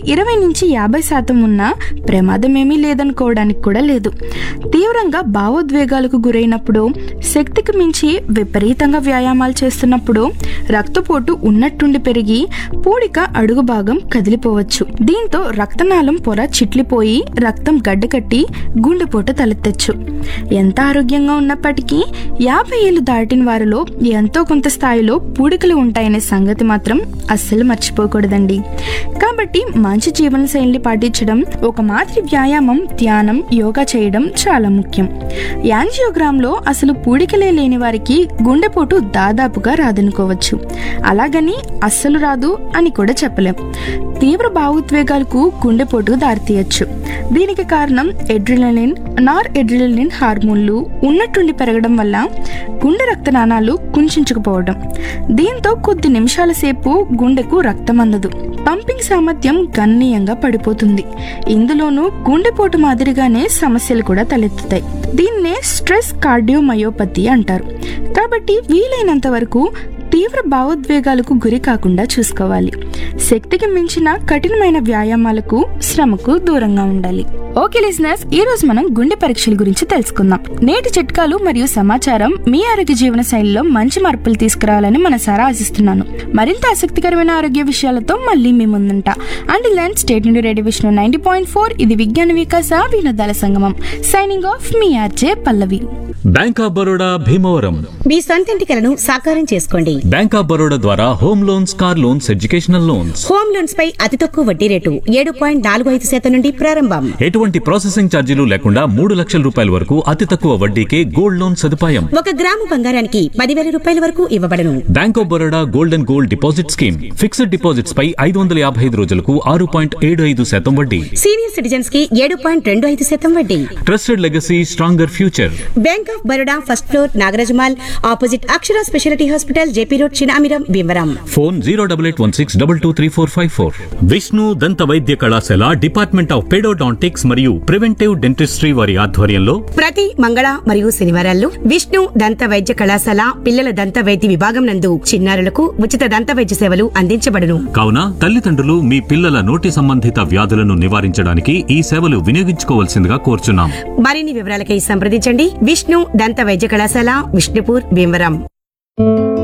ఇరవై నుంచి యాభై శాతం ఉన్నా ప్రమాదం ఏమీ లేదనుకోవడానికి కూడా లేదు తీవ్రంగా భావోద్వేగాలకు గురైనప్పుడు శక్తికి మించి విపరీతంగా వ్యాయామాలు చేస్తున్నప్పుడు రక్తపోటు ఉన్నట్టుండి పెరిగి పూడిక అడుగు భాగం కదిలిపోవచ్చు దీంతో రక్తనాళం పొర చిట్లిపోయి రక్తం గడ్డకట్టి గుండెపోటు తలెత్తచ్చు ఎంత ఆరోగ్యంగా ఉన్నప్పటికీ యాభై ఏళ్ళు దాటిన వారిలో ఎంతో కొంత స్థాయిలో పూడికలు ఉంటాయనే సంగతి మాత్రం అస్సలు మర్చిపోకూడదండి కాబట్టి మంచి జీవన శైలిని పాటించడం ఒక మాదిరి వ్యాయామం ధ్యానం యోగా చేయడం చాలా ముఖ్యం యాంజియోగ్రామ్లో అసలు పూడికలే లేని వారికి గుండెపోటు దాదాపుగా రాదనుకోవచ్చు అలాగని అస్సలు రాదు అని కూడా చెప్పలేం తీవ్ర భావోద్వేగాలకు గుండెపోటు దారితీయచ్చు దీనికి కారణం ఎడ్రినలిన్ నార్ ఎడ్రినలిన్ హార్మోన్లు ఉన్నట్టుండి పెరగడం వల్ల గుండె రక్తనాళాలు కుంచుకుపోవడం దీంతో కొద్ది నిమిషాల సేపు గుండెకు రక్తం అందదు పంపింగ్ సామర్థ్యం గణనీయంగా పడిపోతుంది ఇందులోనూ గుండెపోటు మాదిరిగానే సమస్యలు కూడా తలెత్తుతాయి దీన్నే స్ట్రెస్ కార్డియోమయోపతి అంటారు కాబట్టి వీలైనంత వరకు తీవ్ర భావోద్వేగాలకు గురి కాకుండా చూసుకోవాలి శక్తికి మించిన కఠినమైన వ్యాయామాలకు శ్రమకు దూరంగా ఉండాలి ఓకే లిజనర్స్ ఈ రోజు మనం గుండె పరీక్షల గురించి తెలుసుకుందాం నేటి చిట్కాలు మరియు సమాచారం మీ ఆరోగ్య జీవన శైలిలో మంచి మార్పులు తీసుకురావాలని మనసారా ఆశిస్తున్నాను మరింత ఆసక్తికరమైన ఆరోగ్య విషయాలతో మళ్ళీ మీ ముందుంటా అండ్ ల్యాండ్ స్టేట్ నుండి radio Vishnu ninety point four ఇది విజ్ఞాన వికాస వినోదాల సంగమం సైనింగ్ ఆఫ్ మీ RJ Pallavi bank of Baroda Bhimavaram మీ సొంతింటి కలను సాకారం చేసుకోండి బ్యాంక్ ఆఫ్ బరోడా ద్వారా home loans car loans educational loans home loans పై అతి తక్కువ వడ్డీ రేటు ఏడు పాయింట్ నాలుగు ఐదు శాతం నుండి ప్రారంభం ఎటువంటి ప్రాసెసింగ్ ఛార్జీలు లేకుండా మూడు లక్షల రూపాయల వరకు అతి తక్కువ వడ్డీకే గోల్డ్ లోన్ సదుపాయం ఒక గ్రాము బంగారానికి పదివేల రూపాయల వరకు ఇవ్వబడను bank of Baroda gold and gold deposit scheme fixed deposits పై ఐదు వందల యాభై ఐదు రోజులకు ఆరు పాయింట్ ఏడు ఐదు శాతం వడ్డీ సీనియర్ సిటిజన్స్ కి ఏడు పాయింట్ రెండు ఐదు శాతం వడ్డీ trusted legacy stronger future bank of Baroda first floor నాగరాజమాల్ opposite Akshara speciality hospital JP road Chinamiram Bhimavaram phone zero double eight one six double two three four five four Vishnu దంత వైద్య కళాశాల డిపార్ట్మెంట్ ఆఫ్ పెడోడాంటిక్స్ మరియు ప్రివెంటివ్ డెంటిస్ట్రీ వారి ఆధ్వర్యంలో ప్రతి మంగళ మరియు శనివారాల్లో విష్ణు దంత వైద్య కళాశాల పిల్లల దంత వైద్య విభాగం నందు చిన్నారులకు ఉచిత దంత వైద్య సేవలు అందించబడును కావున తల్లిదండ్రులు మీ పిల్లల నోటి సంబంధిత వ్యాధులను నివారించడానికి ఈ సేవలు వినియోగించుకోవాల్సిందిగా కోరుచున్నాం మరిన్ని వివరాలకై సంప్రదించండి విష్ణు దంత వైద్య కళాశాల విష్ణుపూర్ భీమవరం